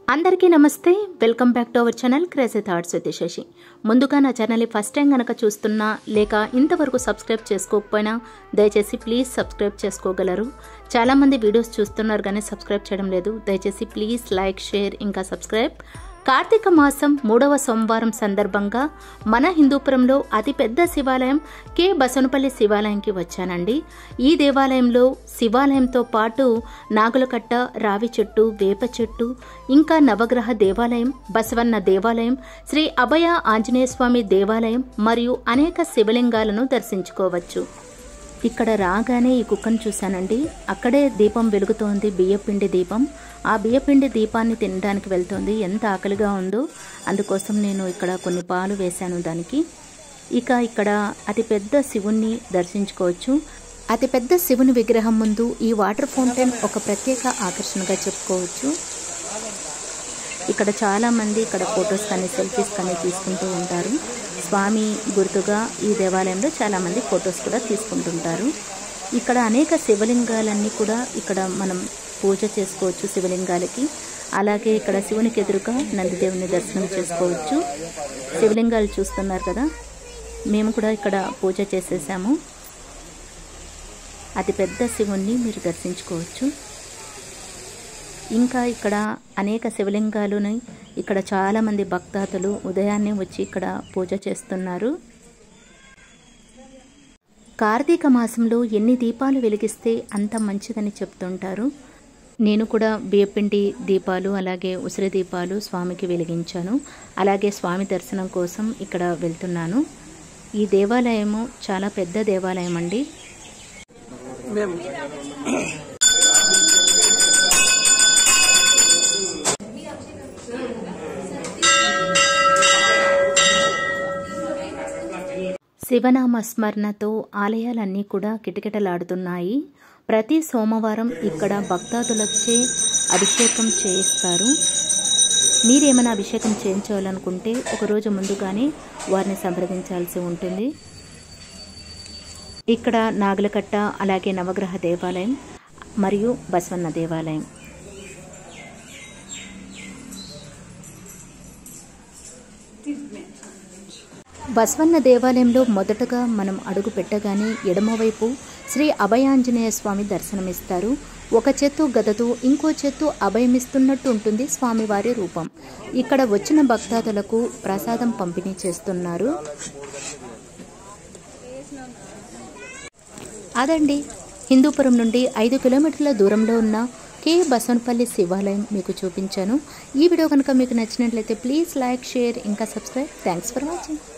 అందరికీ నమస్తే welcome back to our channel crazy thoughts with Shashi ముందుగా నా ఛానల్ని ఫస్ట్ టైం కనుక చూస్తున్నా లేక ఇంతవరకు సబ్స్క్రైబ్ చేసుకోకపోయినా దయచేసి ప్లీజ్ సబ్స్క్రైబ్ చేసుకోగలరు చాలామంది వీడియోస్ చూస్తున్నారు కానీ సబ్స్క్రైబ్ చేయడం లేదు దయచేసి ప్లీజ్ లైక్ షేర్ ఇంకా సబ్స్క్రైబ్ కార్తీక మాసం మూడవ సోమవారం సందర్భంగా మన హిందూపురంలో అతిపెద్ద శివాలయం కె బసవనపల్లి శివాలయంకి వచ్చానండి ఈ దేవాలయంలో శివాలయంతో పాటు నాగులకట్ట రావి చెట్టు వేప చెట్టు ఇంకా నవగ్రహ దేవాలయం బసవన్న దేవాలయం శ్రీ అభయ ఆంజనేయ స్వామి దేవాలయం మరియు అనేక శివలింగాలను దర్శించుకోవచ్చు ఇక్కడ రాగానే ఈ కుక్కను చూశానండి అక్కడే దీపం వెలుగుతోంది బియ్యపిండి దీపం ఆ బియ్యపిండి దీపాన్ని తినడానికి వెళ్తోంది ఎంత ఆకలిగా ఉందో అందుకోసం నేను ఇక్కడ కొన్ని పాలు వేశాను దానికి ఇక ఇక్కడ అతిపెద్ద శివుణ్ణి దర్శించుకోవచ్చు అతిపెద్ద శివుని విగ్రహం ముందు ఈ వాటర్ ఫౌంటైన్ ఒక ప్రత్యేక ఆకర్షణగా చెప్పుకోవచ్చు ఇక్కడ చాలా మంది ఇక్కడ ఫొటోస్ కానీ సెల్ఫీస్ కానీ తీసుకుంటూ ఉంటారు స్వామి గుర్తుగా ఈ దేవాలయంలో చాలా మంది ఫొటోస్ కూడా తీసుకుంటుంటారు ఇక్కడ అనేక శివలింగాలన్నీ కూడా ఇక్కడ మనం పూజ చేసుకోవచ్చు శివలింగాలకి అలాగే ఇక్కడ శివునికి ఎదురుగా నందిదేవుని దర్శనం చేసుకోవచ్చు శివలింగాలు చూస్తున్నారు కదా మేము కూడా ఇక్కడ పూజ చేసేసాము అతిపెద్ద శివుణ్ణి మీరు దర్శించుకోవచ్చు ఇంకా ఇక్కడ అనేక శివలింగాలుని ఇక్కడ చాలామంది భక్తాదులు ఉదయాన్నే వచ్చి ఇక్కడ పూజ చేస్తున్నారు కార్తీక మాసంలో ఎన్ని దీపాలు వెలిగిస్తే అంత మంచిదని చెప్తుంటారు నేను కూడా బియ్యపిండి దీపాలు అలాగే ఉసిరి దీపాలు స్వామికి వెలిగించాను అలాగే స్వామి దర్శనం కోసం ఇక్కడ వెళ్తున్నాను ఈ దేవాలయము చాలా పెద్ద దేవాలయం అండి శివనామ స్మరణతో ఆలయాలన్నీ కూడా కిటకిటలాడుతున్నాయి ప్రతి సోమవారం ఇక్కడ భక్తాదులచే అభిషేకం చేయిస్తారు మీరేమైనా అభిషేకం చేయించాలనుకుంటే ఒకరోజు ముందుగానే వారిని సంప్రదించాల్సి ఉంటుంది ఇక్కడ నాగులకట్ట అలాగే నవగ్రహ దేవాలయం మరియు బసవన్న దేవాలయం బసవన్న దేవాలయంలో మొదటగా మనం అడుగు పెట్టగానే ఎడమవైపు శ్రీ అభయాంజనేయ స్వామి దర్శనమిస్తారు ఒక చేత్తు గదతో ఇంకో చేత్తు అభయమిస్తున్నట్టు ఉంటుంది స్వామివారి రూపం ఇక్కడ వచ్చిన భక్తాదులకు ప్రసాదం పంపిణీ చేస్తున్నారు అదండి హిందూపురం నుండి ఐదు కిలోమీటర్ల దూరంలో ఉన్న కే బసవనపల్లి శివాలయం మీకు చూపించాను ఈ వీడియో కనుక మీకు నచ్చినట్లయితే ప్లీజ్ లైక్ షేర్ ఇంకా సబ్స్క్రైబ్ థ్యాంక్స్ ఫర్ వాచింగ్